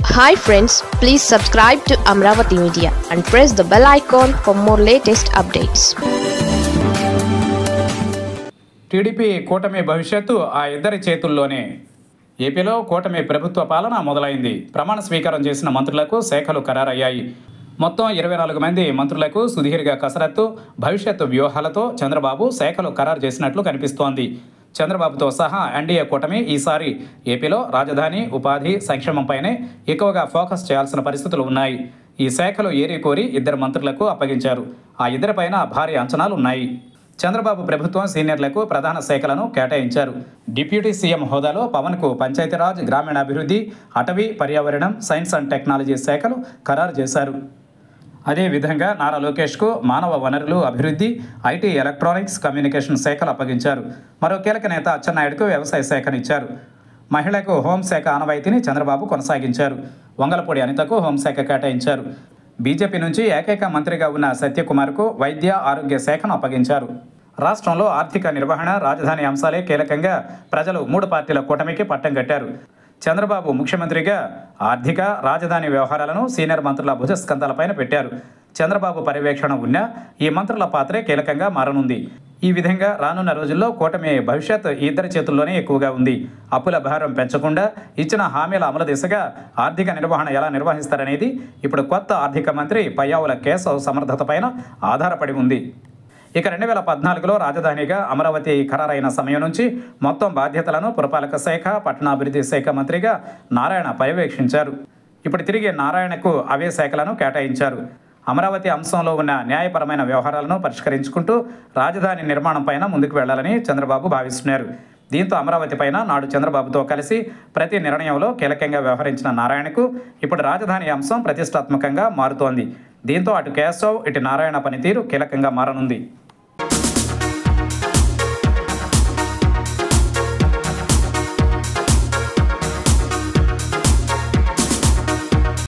hi friends please subscribe to Amaravati media and press the bell icon for more latest updates TDP కూటమి భవిష్యత్తు ఆ ఇద్దరి చేతుల్లోనే ఏపీలో కూటమి ప్రభుత్వ పాలన మొదలైంది ప్రమాణ స్వీకారం చేసిన మంత్రులకు శాఖలు ఖరారయ్యాయి మొత్తం ఇరవై నాలుగు మంది మంత్రులకు సుదీర్ఘ కసరత్తు భవిష్యత్తు వ్యూహాలతో చంద్రబాబు శాఖలు ఖరారు చేసినట్లు కనిపిస్తోంది చంద్రబాబుతో సహా ఎన్డీఏ కూటమి ఈసారి ఏపీలో రాజధాని ఉపాధి సంక్షేమంపైనే ఎక్కువగా ఫోకస్ చేయాల్సిన పరిస్థితులు ఉన్నాయి ఈ శాఖలు ఏరి కోరి ఇద్దరు మంత్రులకు అప్పగించారు ఆ ఇద్దరిపైన భారీ అంచనాలు ఉన్నాయి చంద్రబాబు ప్రభుత్వం సీనియర్లకు ప్రధాన శాఖలను కేటాయించారు డిప్యూటీ సీఎం హోదాలో పవన్కు పంచాయతీరాజ్ గ్రామీణాభివృద్ధి అటవీ పర్యావరణం సైన్స్ అండ్ టెక్నాలజీ శాఖలు ఖరారు చేశారు అదేవిధంగా నారా లోకేష్కు మానవ వనరులు అభివృద్ధి ఐటీ ఎలక్ట్రానిక్స్ కమ్యూనికేషన్ శాఖలు అప్పగించారు మరో కీలక నేత అచ్చెన్నాయుడుకు వ్యవసాయ శాఖనిచ్చారు మహిళకు హోంశాఖ ఆనవాయితీని చంద్రబాబు కొనసాగించారు వంగలపూడి అనితకు హోంశాఖ కేటాయించారు బీజేపీ నుంచి ఏకైక మంత్రిగా ఉన్న సత్యకుమార్కు వైద్య ఆరోగ్య శాఖను అప్పగించారు రాష్ట్రంలో ఆర్థిక నిర్వహణ రాజధాని అంశాలే కీలకంగా ప్రజలు మూడు పార్టీల కూటమికి పట్టం కట్టారు చంద్రబాబు ముఖ్యమంత్రిగా ఆర్థిక రాజధాని వ్యవహారాలను సీనియర్ మంత్రుల భుజస్కంధాలపైన పెట్టారు చంద్రబాబు పర్యవేక్షణ ఉన్న ఈ మంత్రుల పాత్రే కీలకంగా మారనుంది ఈ విధంగా రానున్న రోజుల్లో కూటమి భవిష్యత్ ఈ ఇద్దరి చేతుల్లోనే ఎక్కువగా ఉంది అప్పుల భారం పెంచకుండా ఇచ్చిన హామీల అమలు దిశగా ఆర్థిక నిర్వహణ ఎలా నిర్వహిస్తారనేది ఇప్పుడు కొత్త ఆర్థిక మంత్రి పయ్యావుల కేశవ్ సమర్థతపైన ఆధారపడి ఉంది ఇక రెండు వేల పద్నాలుగులో రాజధానిగా అమరావతి ఖరారైన సమయం నుంచి మొత్తం బాధ్యతలను పురపాలక శాఖ పట్టణాభివృద్ధి శాఖ మంత్రిగా నారాయణ పర్యవేక్షించారు ఇప్పుడు తిరిగి నారాయణకు అవే శాఖలను కేటాయించారు అమరావతి అంశంలో ఉన్న న్యాయపరమైన వ్యవహారాలను పరిష్కరించుకుంటూ రాజధాని నిర్మాణం పైన ముందుకు వెళ్లాలని చంద్రబాబు భావిస్తున్నారు దీంతో అమరావతి పైన నాడు చంద్రబాబుతో కలిసి ప్రతి నిర్ణయంలో కీలకంగా వ్యవహరించిన నారాయణకు ఇప్పుడు రాజధాని అంశం ప్రతిష్టాత్మకంగా మారుతోంది దీంతో అటు కేశవ్ ఇటు నారాయణ పనితీరు కీలకంగా మారనుంది